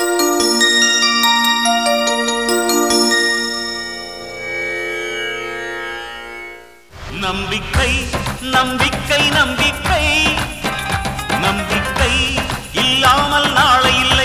நம்பிக்கை நம்பிக்கை நம்பிக்கை நம்பிக்கை இல்லாமல் நாளை இல்லை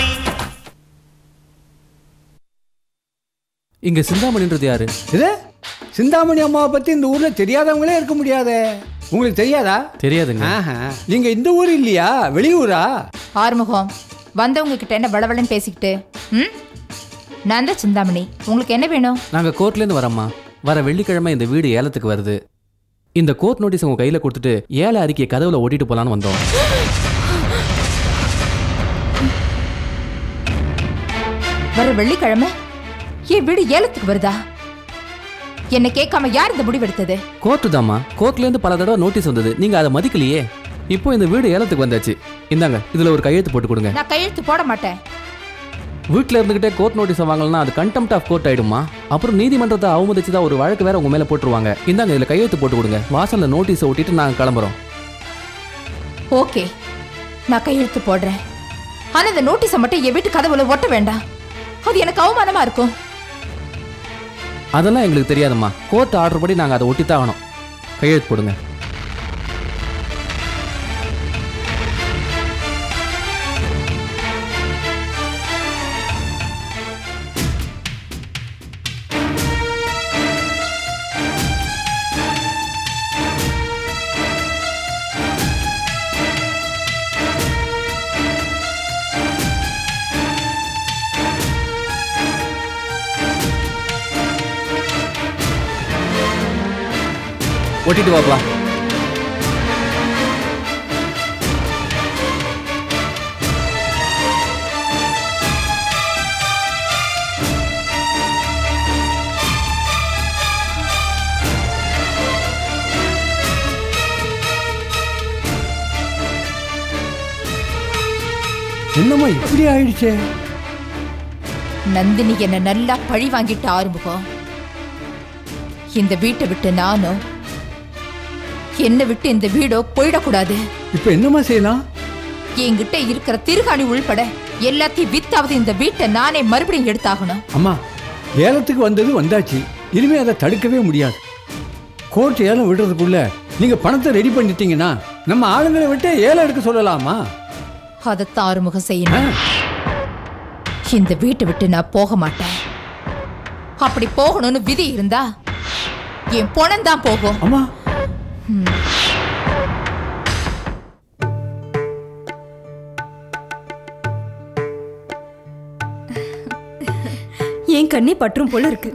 இங்க சிந்தாமணின்றது யாரு இது சிந்தாமணி அம்மாவை பத்தி இந்த ஊர்ல தெரியாதவங்களே இருக்க முடியாதே உங்களுக்கு தெரியாதா தெரியாதுங்க ஆஹா. நீங்க இந்த ஊர் இல்லையா வெளியூரா ஆறுமுகம் வந்தவங்க கிட்ட என்ன வளவளன்னு பேசிக்கிட்டு ம் நான் தான் சிந்தாமணி உங்களுக்கு என்ன வேணும் நாங்க கோர்ட்ல இருந்து வரோம்மா வர வெள்ளிக்கிழமை இந்த வீடு ஏலத்துக்கு வருது இந்த கோர்ட் நோட்டீஸ் உங்க கையில கொடுத்துட்டு ஏல அறிக்கையை கதவுல ஓட்டிட்டு போலான்னு வந்தோம் வர வெள்ளிக்கிழமை என் வீடு ஏலத்துக்கு வருதா என்ன கேட்காம யார் இந்த முடிவெடுத்தது கோர்ட்டு தாம்மா கோர்ட்ல இருந்து பல தடவை நோட்டீஸ் வந்தது நீங்க அதை மதிக்கலையே இப்போ இந்த வீடு ஏலத்துக்கு வந்தாச்சு இந்தாங்க இதுல ஒரு கையெழுத்து போட்டு கொடுங்க நான் கையெழுத்து போட மாட்டேன் வீட்டில் இருந்துகிட்டே கோர்ட் நோட்டீஸ் வாங்கலன்னா அது கண்டெம்ட் ஆஃப் கோர்ட் ஆயிடுமா அப்புறம் நீதிமன்றத்தை அவமதிச்சு தான் ஒரு வழக்கு வேற உங்க மேல போட்டுருவாங்க இந்தாங்க இதுல கையெழுத்து போட்டு கொடுங்க வாசல்ல நோட்டீஸை ஒட்டிட்டு நாங்க கிளம்புறோம் ஓகே நான் கையெழுத்து போடுறேன் ஆனா இந்த நோட்டீஸை மட்டும் என் வீட்டு கதவுல ஒட்ட வேண்டாம் அது எனக்கு அவமானமா இருக்கும் அதெல்லாம் எங்களுக்கு தெரியாதும்மா கோர்ட் ஆர்டர் படி நாங்க அதை ஒட்டித்தான் ஆகணும் கையெழுத்து போடுங்க ஒட்டிட்டு வாப்பா என்னம்மா இப்படி ஆயிடுச்சே நந்தினி என்ன நல்லா பழி வாங்கிட்டு ஆரம்பிக்கும் இந்த வீட்டை விட்டு நானும் என்னை விட்டு இந்த வீடோ போயிடக்கூடாது இப்ப என்னம்மா செய்யலாம் என்கிட்ட இருக்கிற திருகாணி உள்பட எல்லாத்தையும் வித்தாவது இந்த வீட்டை நானே மறுபடியும் எடுத்தாகணும் அம்மா ஏலத்துக்கு வந்தது வந்தாச்சு இனிமே அதை தடுக்கவே முடியாது கோர்ட் ஏலம் விடுறதுக்குள்ள நீங்க பணத்தை ரெடி பண்ணிட்டீங்கன்னா நம்ம ஆளுங்களை விட்டு ஏலம் எடுக்க சொல்லலாமா அதைத்தான் ஆறுமுகம் செய்யணும் இந்த வீட்டை விட்டு நான் போக மாட்டேன் அப்படி போகணும்னு விதி இருந்தா என் பணம் தான் போகும் அம்மா என் கண்ணே பற்றும் போல இருக்கு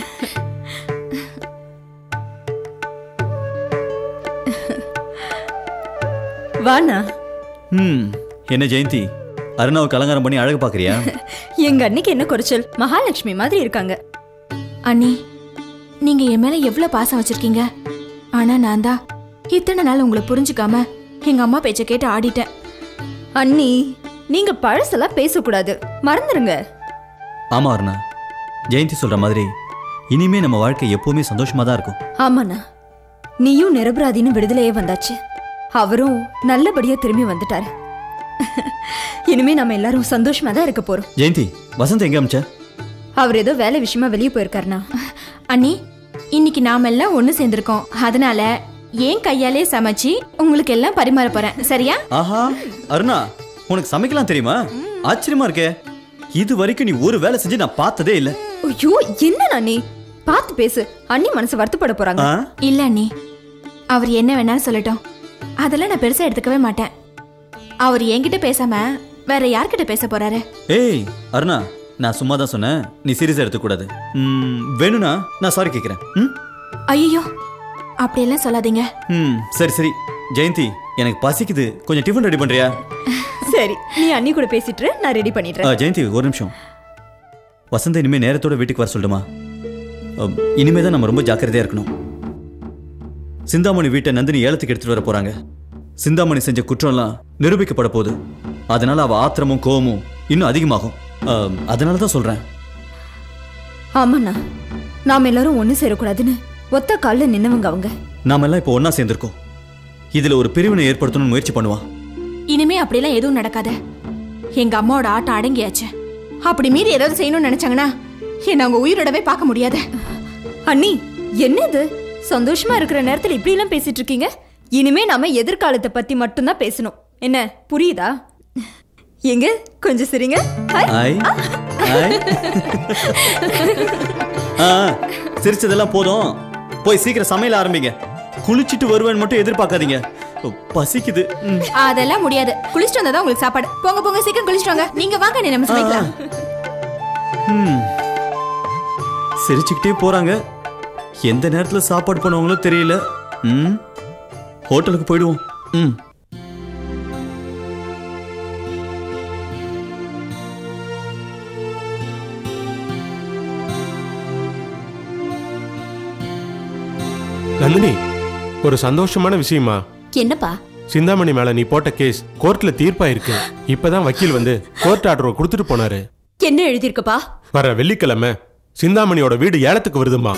வாண்ணா ம் என்ன ஜெயந்தி அருணாவுக்கு அலங்காரம் பண்ணி அழகு பார்க்கறியா எங்க அன்னைக்கு என்ன குறைச்சல் மகாலட்சுமி மாதிரி இருக்காங்க அண்ணி நீங்க என் மேல எவ்வளவு பாசம் வச்சிருக்கீங்க ஆனா நான் தான் இத்தனை நாள் உங்களை புரிஞ்சுக்காம எங்க அம்மா பேச்ச கேட்டு ஆடிட்டேன் அண்ணி நீங்க பழசெல்லாம் பேசக்கூடாது மறந்துருங்க ஆமா அருணா ஜெயந்தி சொல்ற மாதிரி இனிமே நம்ம வாழ்க்கை எப்பவுமே சந்தோஷமா தான் இருக்கும் ஆமாண்ணா நீயும் நிரபராதின்னு விடுதலையே வந்தாச்சு அவரும் நல்லபடியா திரும்பி வந்துட்டாரு இனிமே நம்ம எல்லாரும் சந்தோஷமா தான் இருக்க போறோம் ஜெயந்தி வசந்த் எங்க அமிச்ச அவர் ஏதோ வேலை விஷயமா வெளியே போயிருக்காருண்ணா அண்ணி இன்னைக்கு நாம எல்லாம் ஒண்ணு சேர்ந்திருக்கோம் அதனால ஏன் கையாலே சமைச்சு உங்களுக்கு எல்லாம் பரிமாற போறேன் சரியா ஆஹா அருணா உனக்கு சமைக்கலாம் தெரியுமா ஆச்சரியமா இருக்கே இது வரைக்கும் நீ ஒரு வேலை செஞ்சு நான் பார்த்ததே இல்ல ஐயோ என்ன நீ பார்த்து பேசு அண்ணி மனசு வருத்தப்பட போறாங்க ஆ? இல்ல அண்ணி அவர் என்ன வேணாலும் சொல்லட்டும் அதெல்லாம் நான் பெருசா எடுத்துக்கவே மாட்டேன் அவர் என்கிட்ட பேசாம வேற யார்கிட்ட பேச போறாரு ஏய் அருணா நான் சும்மா தான் சொன்னேன் நீ சீரியஸா எடுத்துக்கூடாது ம், வேணும்னா நான் சாரி கேட்குறேன் ம் ஐயோ அப்படியெல்லாம் சொல்லாதீங்க ம் சரி சரி ஜெயந்தி எனக்கு பசிக்குது கொஞ்சம் டிஃபன் ரெடி பண்றியா சரி நீ அண்ணி கூட பேசிட்டு இரு, நான் ரெடி ஆ, பண்ணிடுறேன் ஜெயந்தி ஒரு நிமிஷம் வசந்த இனிமே நேரத்தோட வீட்டுக்கு வர சொல்லட்டுமா அம், இனிமே தான் நம்ம ரொம்ப ஜாக்கிரதையா இருக்கணும் சிந்தாமணி வீட்டை நந்தினி ஏலத்துக்கு எடுத்துட்டு வர போறாங்க சிந்தாமணி செஞ்ச குற்றம்லாம் நிரூபிக்கப்பட போகுது அதனால அவ ஆத்திரமும் கோவமும் இன்னும் அதிகமாகும் அம், அதனால தான் சொல்றேன் ஆமாண்ணா நாம எல்லாரும் ஒண்ணு சேரக்கூடாதுன்னு ஒத்த கால்ல நின்னவங்க அவங்க நாம எல்லாம் இப்போ ஒண்ணா சேர்ந்திருக்கோம் இதுல ஒரு பிரிவினை ஏற்படுத்தணும்னு முயற்சி பண்ணுவான் இனிமே அப்படியெல்லாம் எதுவும் நடக்காத எங்க அம்மாவோட ஆட்டம் அடங்கியாச்சு அப்படி மீறி ஏதாவது செய்யணும்னு நினைச்சாங்கன்னா என்ன அவங்க உயிரோடவே பார்க்க முடியாது அண்ணி என்னது சந்தோஷமா இருக்கிற நேரத்துல இப்படி எல்லாம் பேசிட்டு இருக்கீங்க இனிமே நாம எதிர்காலத்தை பத்தி மட்டும்தான் பேசணும் என்ன புரியுதா எங்க கொஞ்சம் சரிங்க ஹாய். ஐ ஐ ஆ சிரிச்சதெல்லாம் போதும் போய் சீக்கிரம் சமையல் ஆரம்பிங்க குளிச்சிட்டு வருவேன் மட்டும் எதிர்பார்க்காதீங்க பசிக்குது ம். அதெல்லாம் முடியாது குளிச்சுட்டு வந்தா தான் உங்களுக்கு சாப்பாடு போங்க போங்க சீக்கிரம் குளிச்சுட்டு வாங்க நீங்க வாங்க நீ நம்ம சமைக்கலாம் ம். சிரிச்சுக்கிட்டே போறாங்க எந்த நேரத்துல சாப்பாடு பண்ணுவாங்களோ தெரியல ம் ஹோட்டலுக்கு போயிடுவோம் ம் நந்தினி ஒரு சந்தோஷமான விஷயமா என்னப்பா சிந்தாமணி மேல நீ போட்ட கேஸ் கோர்ட்ல தீர்ப்பாயிருக்கு இப்பதான் வக்கீல் வந்து கோர்ட் ஆர்டர் கொடுத்துட்டு போனாரு என்ன எழுதியிருக்கப்பா வர வெள்ளிக்கிழமை சிந்தாமணியோட வீடு ஏலத்துக்கு வருதுமா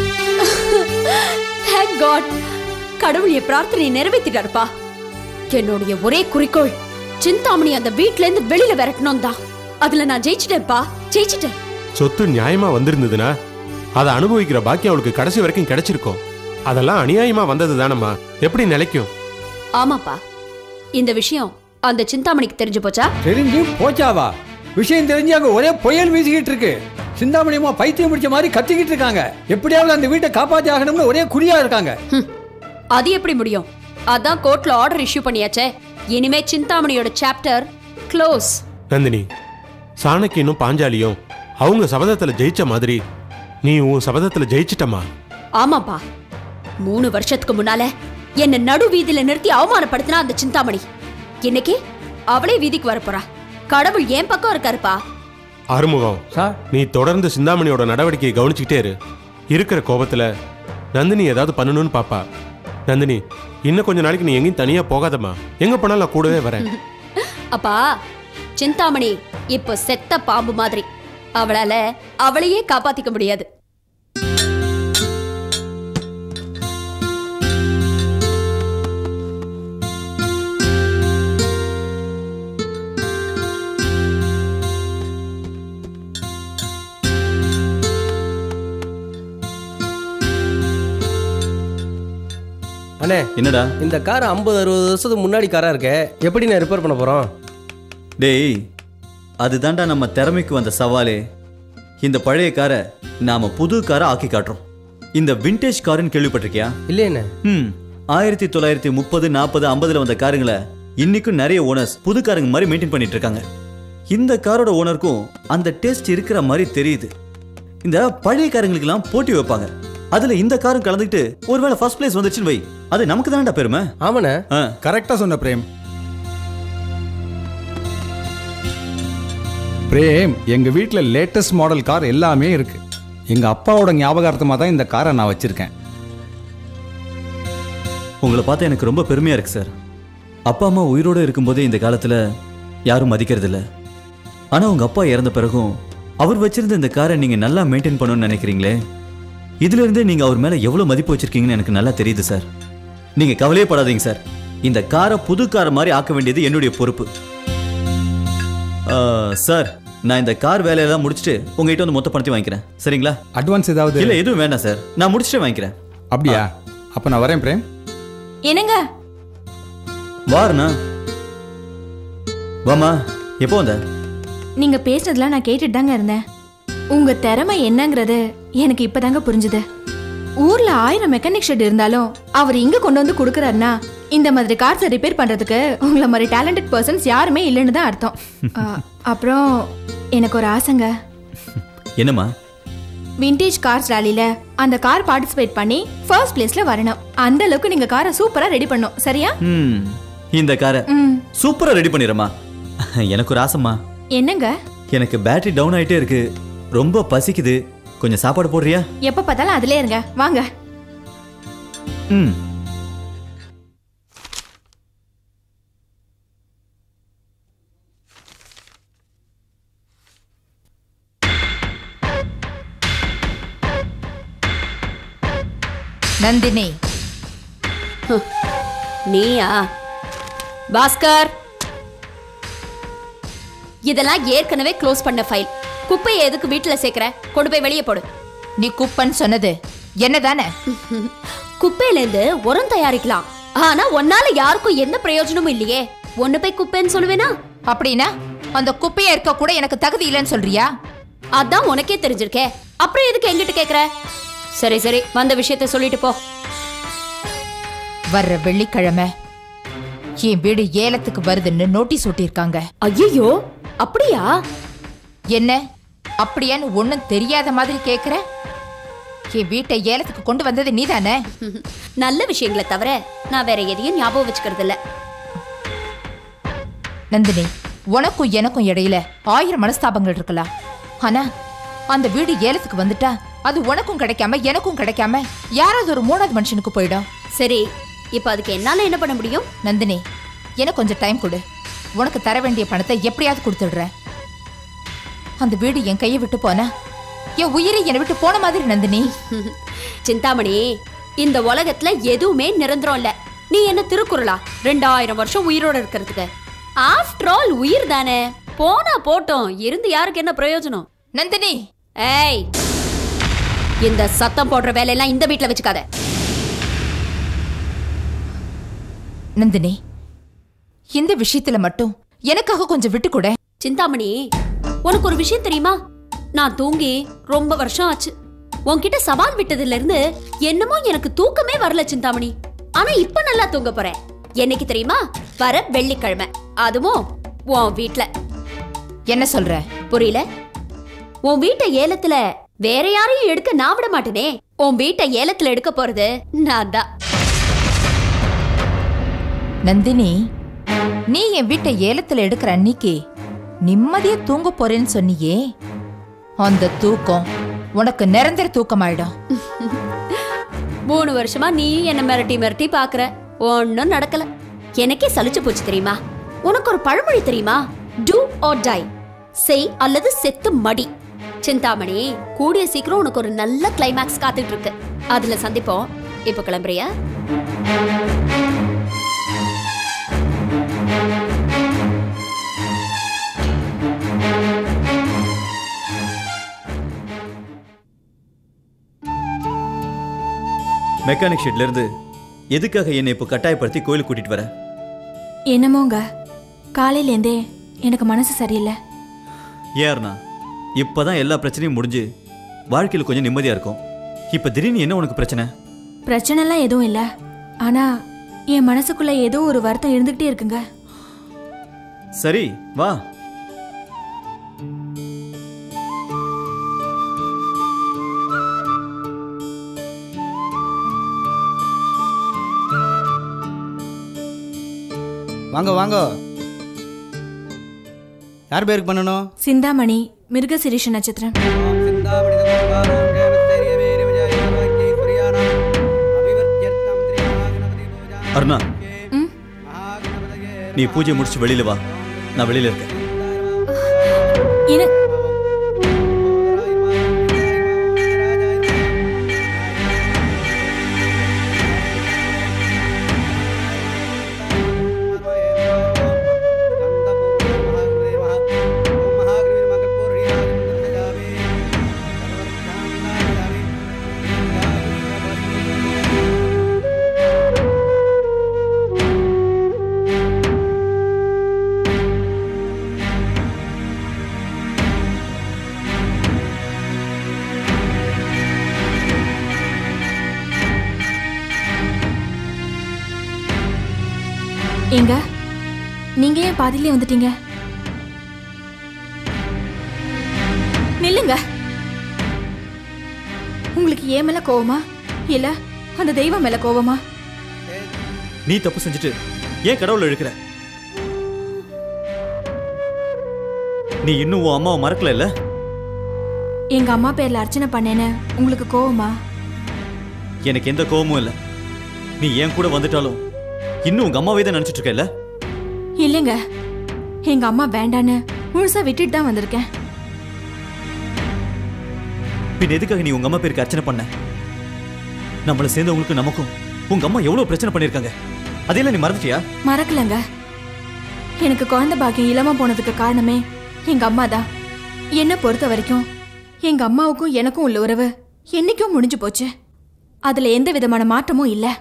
தேங்க் காட் கடவுள் என் பிரார்த்தனையை நிறைவேற்றிட்டாருப்பா என்னுடைய ஒரே குறிக்கோள் சிந்தாமணி அந்த வீட்ல இருந்து வெளியில விரட்டணும் தான் அதுல நான் ஜெயிச்சிட்டேன்ப்பா ஜெயிச்சிட்டேன் சொத்து நியாயமா வந்திருந்ததுன்னா அதை அனுபவிக்கிற பாக்கியம் அவளுக்கு கடைசி வரைக்கும் கிடைச்சிருக்கும் அதெல்லாம் அநியாயமா வந்தது தானம்மா எப்படி நிலைக்கும் ஆமாப்பா இந்த விஷயம் அந்த சிந்தாமணிக்கு தெரிஞ்சு போச்சா தெரிஞ்சு போச்சாவா விஷயம் தெரிஞ்சு அங்க ஒரே புயல் வீசிக்கிட்டு இருக்கு சிந்தாமணியமா பைத்தியம் பிடிச்ச மாதிரி கத்திக்கிட்டு இருக்காங்க எப்படியாவது அந்த வீட்டை காப்பாத்தி ஆகணும்னு ஒரே குறியா இருக்காங்க ஹம், அது எப்படி முடியும் அதான் கோர்ட்ல ஆர்டர் இஷ்யூ பண்ணியாச்சே இனிமே சிந்தாமணியோட சாப்டர் க்ளோஸ் நந்தினி சாணக்கியனும் பாஞ்சாலியும் அவங்க சபதத்துல ஜெயிச்ச மாதிரி நீ உன் சபதத்துல ஜெயிச்சிட்டமா ஆமாப்பா மூணு வருஷத்துக்கு முன்னால என்ன நடு வீதியில நிறுத்தி அவமானப்படுத்தினா அந்த சிந்தாமணி இன்னைக்கு அவளே வீதிக்கு வரப்போறா கடவுள் என் பக்கம் இருக்காருப்பா ஆறுமுகம் சார் நீ தொடர்ந்து சிந்தாமணியோட நடவடிக்கையை கவனிச்சுக்கிட்டே இரு இருக்கிற கோபத்துல நந்தினி ஏதாவது பண்ணணும்னு பாப்பா நந்தினி இன்னும் கொஞ்ச நாளைக்கு நீ எங்கேயும் தனியா போகாதம்மா எங்க போனாலும் நான் கூடவே வரேன் அப்பா சிந்தாமணி இப்போ செத்த பாம்பு மாதிரி அவளால அவளையே காப்பாத்திக்க முடியாது அண்ணே என்னடா இந்த கார் ஐம்பது அறுபது வருஷத்துக்கு முன்னாடி காரா இருக்கே எப்படி நான் ரிப்பேர் பண்ண போறோம் டேய் அதுதான்டா நம்ம திறமைக்கு வந்த சவாலே இந்த பழைய காரை நாம புது காரை ஆக்கி காட்டுறோம் இந்த விண்டேஜ் காருன்னு கேள்விப்பட்டிருக்கியா இல்லையண்ணே ம் ஆயிரத்தி தொள்ளாயிரத்தி முப்பது நாற்பது ஐம்பதுல வந்த காருங்களை இன்னைக்கும் நிறைய ஓனர்ஸ் புது காருங்க மாதிரி மெயின்டைன் பண்ணிட்டு இருக்காங்க இந்த காரோட ஓனருக்கும் அந்த டேஸ்ட் இருக்கிற மாதிரி தெரியுது இந்த பழைய காருங்களுக்கெல்லாம் போட்டி வைப்பாங்க அதுல இந்த காரும் கலந்துக்கிட்டு ஒருவேளை ஃபர்ஸ்ட் பிளேஸ் வந்துச்சுன்னு வை அது நமக்கு தானடா பெருமை ஆமாண்ணே ஆ கரெக்டா சொன்ன பிரேம் பிரேம் எங்க வீட்ல லேட்டஸ்ட் மாடல் கார் எல்லாமே இருக்கு எங்க அப்பாவோட ஞாபகார்த்தமா தான் இந்த காரை நான் வச்சிருக்கேன் உங்களை பார்த்தா எனக்கு ரொம்ப பெருமையா இருக்கு சார் அப்பா அம்மா உயிரோடு இருக்கும்போதே இந்த காலத்துல யாரும் மதிக்கிறது இல்ல ஆனா உங்க அப்பா இறந்த பிறகும் அவர் வச்சிருந்த இந்த காரை நீங்க நல்லா மெயின்டைன் பண்ணணும்னு நினைக்கிறீங்களே இதுல இருந்தே நீங்க அவர் மேல எவ்வளவு மதிப்பு வச்சிருக்கீங்கன்னு எனக்கு நல்லா தெரியுது சார் நீங்க கவலையே படாதீங்க சார் இந்த காரை புது காரை மாதிரி ஆக்க வேண்டியது என்னுடைய பொறுப்பு ஆ, சார் நான் இந்த கார் வேலையெல்லாம் முடிச்சுட்டு உங்ககிட்ட வந்து மொத்த பணத்தையும் வாங்கிக்கிறேன் சரிங்களா அட்வான்ஸ் ஏதாவது இல்ல எதுவும் வேண்டாம் சார் நான் முடிச்சுட்டு வாங்கிக்கிறேன் அப்படியா அப்ப நான் வரேன் பிரேம் என்னங்க வாருண்ணா வாமா எப்போ வந்த நீங்க பேசுனதெல்லாம் நான் கேட்டுட்டு தாங்க இருந்தேன் உங்க திறமை என்னங்கிறது எனக்கு இப்பதாங்க புரிஞ்சுது ஊர்ல ஆயிரம் மெக்கானிக் ஷெட் இருந்தாலும் அவர் இங்க கொண்டு வந்து கொடுக்கறாருன்னா இந்த மாதிரி கார்ஸை ரிப்பேர் பண்றதுக்கு உங்களை மாதிரி டேலண்டட் பர்சன்ஸ் யாருமே இல்லைன்னு தான் அர்த்தம் ஆ, அப்புறம் எனக்கு ஒரு ஆசைங்க என்னம்மா விண்டேஜ் கார்ஸ் ரேலில அந்த கார் பார்ட்டிசிபேட் பண்ணி ஃபர்ஸ்ட் பிளேஸ்ல வரணும் அந்த அளவுக்கு நீங்க காரை சூப்பரா ரெடி பண்ணும் சரியா ம் இந்த காரை ம் சூப்பரா ரெடி பண்ணிடுறேம்மா எனக்கு ஒரு ஆசைம்மா என்னங்க எனக்கு பேட்டரி டவுன் ஆயிட்டே இருக்கு ரொம்ப பசிக்குது கொஞ்சம் சாப்பாடு போடுறியா எப்ப பார்த்தாலும் அதுலயே இருங்க வாங்க ம் நந்தினி நீயா பாஸ்கர் இதெல்லாம் ஏற்கனவே க்ளோஸ் பண்ண ஃபைல் குப்பையை எதுக்கு வீட்டுல சேர்க்கிற கொண்டு போய் வெளியே போடு நீ குப்பன்னு சொன்னது என்னதானே குப்பையில இருந்து உரம் தயாரிக்கலாம் ஆனா உன்னால யாருக்கும் எந்த பிரயோஜனமும் இல்லையே ஒண்ணு போய் குப்பைன்னு சொல்லுவேனா அப்படின்னா அந்த குப்பையா இருக்க கூட எனக்கு தகுதி இல்லைன்னு சொல்றியா அதான் உனக்கே தெரிஞ்சிருக்கே அப்புறம் எதுக்கு எங்கிட்ட கேக்குற சரி சரி வந்த விஷயத்த சொல்லிட்டு போ வர்ற வெள்ளிக்கிழமை என் வீடு ஏலத்துக்கு வருதுன்னு நோட்டீஸ் ஒட்டியிருக்காங்க ஐயோ அப்படியா என்ன அப்படியான்னு ஒண்ணும் தெரியாத மாதிரி கேக்குற என் வீட்டை ஏலத்துக்கு கொண்டு வந்தது நீதானே நல்ல விஷயங்களை தவிர நான் வேற எதையும் ஞாபகம் வச்சுக்கிறது இல்ல நந்தினி உனக்கும் எனக்கும் இடையில ஆயிரம் மனஸ்தாபங்கள் இருக்கலாம் ஆனா அந்த வீடு ஏலத்துக்கு வந்துட்டா அது உனக்கும் கிடைக்காம எனக்கும் கிடைக்காம யாராவது ஒரு மூணாவது மனுஷனுக்கு போயிடும் சரி இப்ப அதுக்கு என்னால என்ன பண்ண முடியும் நந்தினி எனக்கு கொஞ்சம் டைம் கொடு உனக்கு தர வேண்டிய பணத்தை எப்படியாவது கொடுத்துடுறேன் அந்த வீடு என் கையை விட்டு போனா என் உயிரை என்னை விட்டு போன மாதிரி நந்தினி சிந்தாமணி இந்த உலகத்துல எதுவுமே நிரந்தரம் இல்ல நீ என்ன திருக்குறளா ரெண்டாயிரம் வருஷம் உயிரோட இருக்கிறதுக்கு ஆஃப்டர் ஆல் உயிர் தானே போனா போட்டோம் இருந்து யாருக்கு என்ன பிரயோஜனம் நந்தினி ஏய் இந்த சத்தம் போடுற வேலையெல்லாம் இந்த வீட்ல வச்சுக்காத நந்தினி இந்த விஷயத்துல மட்டும் எனக்காக கொஞ்சம் விட்டு கொடு சிந்தாமணி உனக்கு ஒரு விஷயம் தெரியுமா நான் தூங்கி ரொம்ப வருஷம் ஆச்சு உன்கிட்ட சவால் விட்டதுல இருந்து என்னமோ எனக்கு தூக்கமே வரல சிந்தாமணி ஆனா இப்ப நல்லா தூங்க போறேன் என்னைக்கு தெரியுமா வர வெள்ளிக்கிழமை அதுவும் உன் வீட்ல என்ன சொல்ற புரியல உன் வீட்டை ஏலத்துல வேற யாரையும் எடுக்க நான் விட மாட்டேனே உன் வீட்டை ஏலத்துல எடுக்க போறது நான் தான் நந்தினி நீ என் வீட்டை ஏலத்துல எடுக்கிற அன்னைக்கு நிம்மதியா தூங்க போறேன்னு சொன்னியே அந்த தூக்கம் உனக்கு நிரந்தர தூக்கமாயிடும் மூணு வருஷமா நீ என்ன மிரட்டி மிரட்டி பாக்குற ஒன்னும் நடக்கல எனக்கே சலிச்சு போச்சு தெரியுமா உனக்கு ஒரு பழமொழி தெரியுமா டூ ஆர் டை செய் அல்லது செத்து மடி சிந்தாமணி கூடிய சீக்கிரம் உனக்கு ஒரு நல்ல கிளைமேக்ஸ் காத்துட்டு இருக்கு அதுல சந்திப்போம் இப்ப கிளம்புறியா மெக்கானிக் ஷெட்ல இருந்து எதுக்காக என்னை இப்போ கட்டாயப்படுத்தி கோயிலுக்கு கூட்டிட்டு வர என்னமோங்க காலையிலேருந்தே எனக்கு மனசு சரியில்லை ஏர்னா இப்பதான் எல்லா பிரச்சனையும் முடிஞ்சு வாழ்க்கையில் கொஞ்சம் நிம்மதியா இருக்கும் இப்ப திடீர்னு என்ன உனக்கு பிரச்சனை பிரச்சனைலாம் எதுவும் இல்லை ஆனா என் மனசுக்குள்ள ஏதோ ஒரு வருத்தம் இருந்துகிட்டே இருக்குங்க சரி வா வாங்க வாங்க யார் பேருக்கு பண்ணணும் சிந்தாமணி மிருகசிரீஷ நட்சத்திரம் அருணா நீ பூஜை முடிச்சு வெளியில வா நான் வெளியில இருக்கேன் என்ன ஏங்க நீங்க ஏன் பாதியிலே வந்துட்டீங்க நில்லுங்க உங்களுக்கு ஏன் மேல கோவமா இல்ல அந்த தெய்வம் மேல கோவமா நீ தப்பு செஞ்சுட்டு ஏன் கடவுளை இழுக்கிற நீ இன்னும் உன் அம்மாவை மறக்கல இல்ல எங்க அம்மா பேர்ல அர்ச்சனை பண்ணேன்னு உங்களுக்கு கோவமா எனக்கு எந்த கோவமும் இல்ல நீ ஏன் கூட வந்துட்டாலும் இன்னும் உங்க அம்மாவே தான் நினைச்சிட்டு இருக்க இல்ல இல்லைங்க எங்க அம்மா வேண்டான்னு முழுசா விட்டுட்டு தான் வந்திருக்கேன் பின் எதுக்காக நீ உங்க அம்மா பேருக்கு அர்ச்சனை பண்ண நம்மள சேர்ந்தவங்களுக்கு நமக்கும் உங்க அம்மா எவ்வளவு பிரச்சனை பண்ணிருக்காங்க அதையெல்லாம் நீ மறந்துட்டியா மறக்கலங்க எனக்கு குழந்தை பாக்கியம் இல்லாம போனதுக்கு காரணமே எங்க அம்மா தான் என்னை பொறுத்த வரைக்கும் எங்க அம்மாவுக்கும் எனக்கும் உள்ள உறவு என்னைக்கும் முடிஞ்சு போச்சு அதுல எந்த விதமான மாற்றமும் இல்ல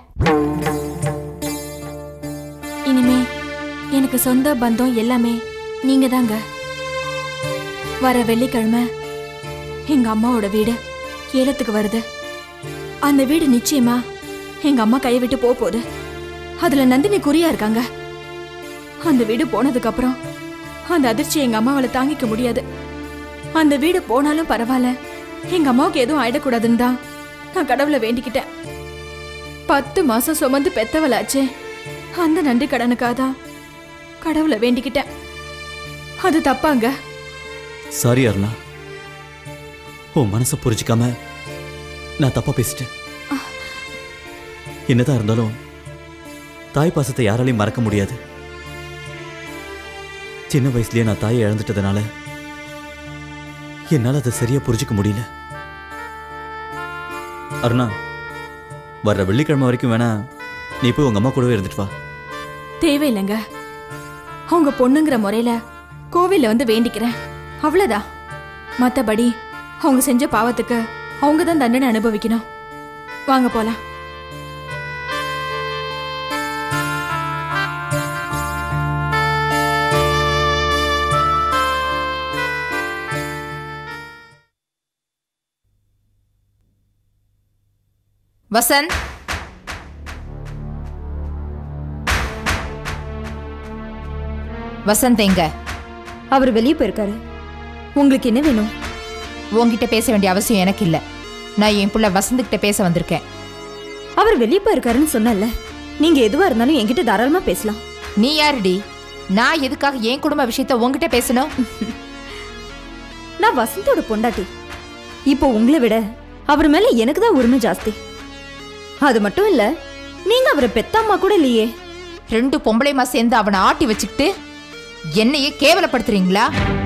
இனிமே எனக்கு சொந்த பந்தம் எல்லாமே நீங்க தாங்க வர வெள்ளிக்கிழமை எங்க அம்மாவோட வீடு ஏலத்துக்கு வருது அந்த வீடு நிச்சயமா எங்க அம்மா கையை விட்டு போக போகுது அதுல நந்தினி குறியா இருக்காங்க அந்த வீடு போனதுக்கு அப்புறம் அந்த அதிர்ச்சி எங்க அம்மாவால தாங்கிக்க முடியாது அந்த வீடு போனாலும் பரவாயில்ல எங்க அம்மாவுக்கு எதுவும் ஆயிடக்கூடாதுன்னு தான் நான் கடவுளை வேண்டிக்கிட்டேன் பத்து மாசம் சுமந்து பெத்தவளாச்சே அந்த நன்றி கடனுக்காக தான் கடவுளை வேண்டிக்கிட்டேன் அது தப்பாங்க சாரி அருணா உன் மனசை புரிஞ்சுக்காம நான் தப்பா பேசிட்டேன் என்னதான் இருந்தாலும் தாய் பாசத்தை யாராலையும் மறக்க முடியாது சின்ன வயசுலயே நான் தாயை இழந்துட்டதுனால என்னால் அதை சரியா புரிஞ்சுக்க முடியல அருணா வர்ற வெள்ளிக்கிழமை வரைக்கும் வேணா நீ போய் உங்க அம்மா கூடவே இருந்துட்டு வா தேவையில்லைங்க அவங்க பொண்ணுங்கிற முறையில கோவில்ல வந்து வேண்டிக்கிறேன் அவ்வளவுதான் மத்தபடி அவங்க செஞ்ச பாவத்துக்கு அவங்க தான் தண்டனை அனுபவிக்கணும் வாங்க போலாம் வசந்த் வசந்த் எங்க அவர் வெளியே போயிருக்காரு உங்களுக்கு என்ன வேணும் உன்கிட்ட பேச வேண்டிய அவசியம் எனக்கு இல்ல நான் என் புள்ள வசந்த் கிட்ட பேச வந்திருக்கேன் அவர் வெளியே போயிருக்காருன்னு சொன்னல நீங்க எதுவா இருந்தாலும் என்கிட்ட தாராளமா பேசலாம் நீ யாருடி நான் எதுக்காக என் குடும்ப விஷயத்த உன்கிட்ட பேசணும் நான் வசந்தோட பொண்டாட்டி இப்போ உங்களை விட அவர் மேல எனக்கு தான் உரிமை ஜாஸ்தி அது மட்டும் இல்ல நீங்க அவரை பெத்தாம்மா கூட இல்லையே ரெண்டு பொம்பளைமா சேர்ந்து அவனை ஆட்டி வச்சுக்கிட்டு என்னையே கேவலப்படுத்துறீங்களா